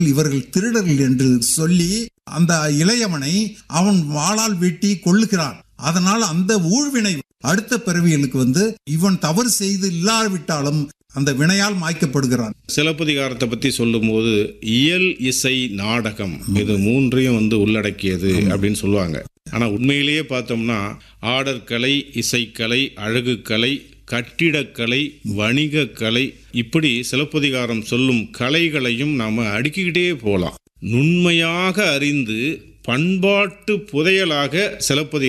இவர்கள் திருடர்கள் என்று சொல்லி அந்த இளையவனை அவன் வாளால் வெட்டி கொள்ளுகிறான் அதனால் அந்த ஊழ்வினை அடுத்த பிறவிகளுக்கு வந்து இவன் தவறு செய்து இல்லாவிட்டாலும் அந்த வினையால் மாய்க்கப்படுகிறான் சிலப்பதிகாரத்தை பத்தி சொல்லும்போது இயல் இசை நாடகம் இது மூன்றையும் வந்து உள்ளடக்கியது அப்படின்னு சொல்லுவாங்க ஆனா உண்மையிலேயே பார்த்தோம்னா ஆடற்கலை இசைக்கலை அழகுக்கலை கட்டிடக்கலை வணிகக்கலை இப்படி சிலப்பதிகாரம் சொல்லும் கலைகளையும் நாம அடுக்கிக்கிட்டே போகலாம் நுண்மையாக அறிந்து பண்பாட்டு புதையலாக சிலப்பதிகாரம்